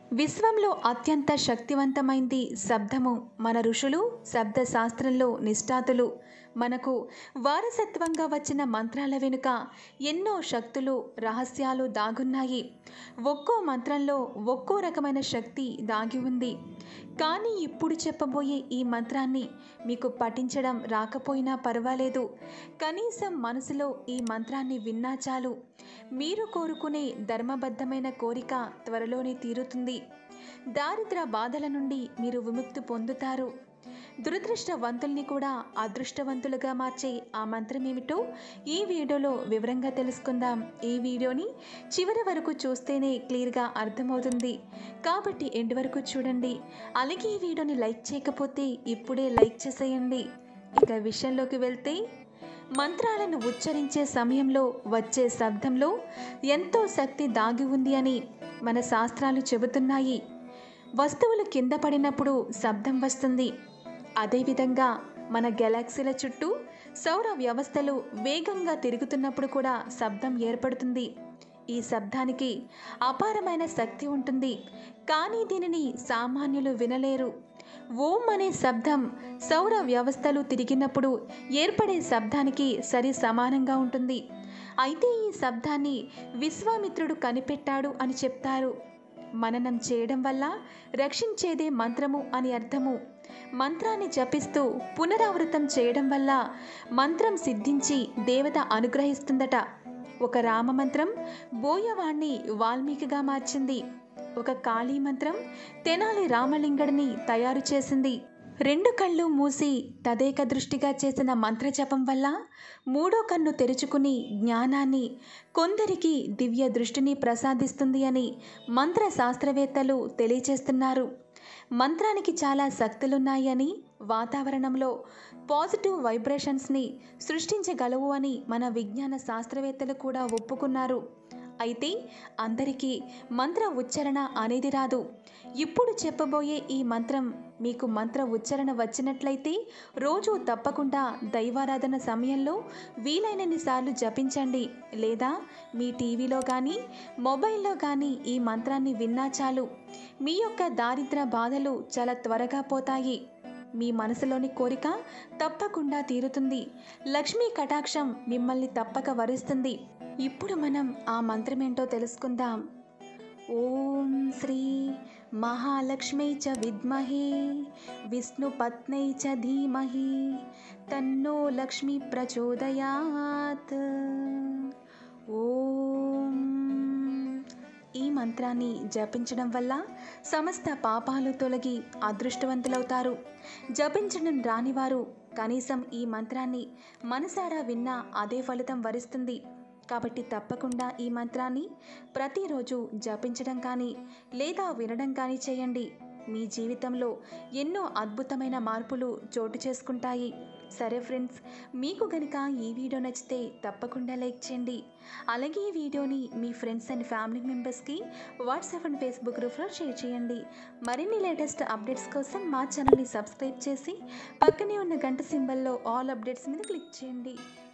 విశ్వంలో అత్యంత శక్తివంతమైంది శబ్దము మన ఋషులు శబ్ద శాస్త్రంలో నిష్ఠాతులు మనకు వారసత్వంగా వచ్చిన మంత్రాల వెనుక ఎన్నో శక్తులు రహస్యాలు దాగున్నాయి ఒక్కో మంత్రంలో ఒక్కో రకమైన శక్తి దాగి ఉంది కానీ ఇప్పుడు చెప్పబోయే ఈ మంత్రాన్ని మీకు పఠించడం రాకపోయినా పర్వాలేదు కనీసం మనసులో ఈ మంత్రాన్ని విన్నా చాలు మీరు కోరుకునే ధర్మబద్ధమైన కోరిక త్వరలోనే తీరుతుంది దారిద్ర బాధల నుండి మీరు విముక్తి పొందుతారు దురదృష్టవంతుల్ని కూడా అదృష్టవంతులుగా మార్చే ఆ మంత్రం ఏమిటో ఈ వీడియోలో వివరంగా తెలుసుకుందాం ఈ వీడియోని చివరి వరకు చూస్తేనే క్లియర్గా అర్థమవుతుంది కాబట్టి ఎండ్ వరకు చూడండి అలాగే ఈ వీడియోని లైక్ చేయకపోతే ఇప్పుడే లైక్ చేసేయండి ఇక విషయంలోకి వెళ్తే మంత్రాలను ఉచ్చరించే సమయంలో వచ్చే శబ్దంలో ఎంతో శక్తి దాగి ఉంది అని మన శాస్త్రాలు చెబుతున్నాయి వస్తువులు కింద పడినప్పుడు శబ్దం వస్తుంది అదేవిధంగా మన గెలాక్సీల చుట్టూ సౌర వ్యవస్థలు వేగంగా తిరుగుతున్నప్పుడు కూడా శబ్దం ఏర్పడుతుంది ఈ శబ్దానికి అపారమైన శక్తి ఉంటుంది కానీ దీనిని సామాన్యులు వినలేరు ఓం అనే శబ్దం సౌర వ్యవస్థలు తిరిగినప్పుడు ఏర్పడే శబ్దానికి సరి సమానంగా ఉంటుంది అయితే ఈ శబ్దాన్ని విశ్వామిత్రుడు కనిపెట్టాడు అని చెప్తారు మననం చేయడం వల్ల రక్షించేదే మంత్రము అని అర్థము మంత్రాన్ని జపిస్తూ పునరావృతం చేయడం వల్ల మంత్రం సిద్ధించి దేవత అనుగ్రహిస్తుందట ఒక రామ మంత్రం బోయవాణ్ణి వాల్మీకిగా మార్చింది ఒక కాళీ మంత్రం తెనాలి రామలింగడిని తయారు చేసింది రెండు కళ్ళు మూసి తదేక దృష్టిగా చేసిన మంత్రజపం వల్ల మూడో కన్ను తెరుచుకుని జ్ఞానాన్ని కొందరికి దివ్య దృష్టిని ప్రసాదిస్తుంది అని మంత్ర శాస్త్రవేత్తలు తెలియచేస్తున్నారు మంత్రానికి చాలా శక్తులున్నాయని వాతావరణంలో పాజిటివ్ వైబ్రేషన్స్ని సృష్టించగలవు అని మన విజ్ఞాన శాస్త్రవేత్తలు కూడా ఒప్పుకున్నారు అయితే అందరికీ మంత్ర ఉచ్చారణ అనేది రాదు ఇప్పుడు చెప్పబోయే ఈ మంత్రం మీకు మంత్ర ఉచ్చారణ వచ్చినట్లయితే రోజు తప్పకుండా దైవారాధన సమయంలో వీలైనన్ని సార్లు జపించండి లేదా మీ టీవీలో కానీ మొబైల్లో కానీ ఈ మంత్రాన్ని విన్నా చాలు మీ యొక్క దారిద్ర బాధలు చాలా త్వరగా పోతాయి మీ మనసులోని కోరిక తప్పకుండా తీరుతుంది లక్ష్మీ కటాక్షం మిమ్మల్ని తప్పక వరిస్తుంది ఇప్పుడు మనం ఆ మంత్రం ఏంటో తెలుసుకుందాం ఓం శ్రీ మహాలక్ష్మీ చ విద్మహే విష్ణుపత్నై చ ధీమహి తన్నో లక్ష్మి ప్రచోదయాత్ ఓం ఈ మంత్రాన్ని జపించడం వల్ల సమస్త పాపాలు తొలగి అదృష్టవంతులవుతారు జపించడం రానివారు కనీసం ఈ మంత్రాన్ని మనసారా విన్నా అదే ఫలితం వరిస్తుంది కాబట్టి తప్పకుండా ఈ మంత్రాన్ని ప్రతిరోజు జపించడం కానీ లేదా వినడం కానీ చేయండి మీ జీవితంలో ఎన్నో అద్భుతమైన మార్పులు చోటు చేసుకుంటాయి సరే ఫ్రెండ్స్ మీకు కనుక ఈ వీడియో నచ్చితే తప్పకుండా లైక్ చేయండి అలాగే ఈ వీడియోని మీ ఫ్రెండ్స్ అండ్ ఫ్యామిలీ మెంబర్స్కి వాట్సాప్ అండ్ ఫేస్బుక్ గ్రూప్లో షేర్ చేయండి మరిన్ని లేటెస్ట్ అప్డేట్స్ కోసం మా ఛానల్ని సబ్స్క్రైబ్ చేసి పక్కనే ఉన్న గంట సింబల్లో ఆల్ అప్డేట్స్ మీద క్లిక్ చేయండి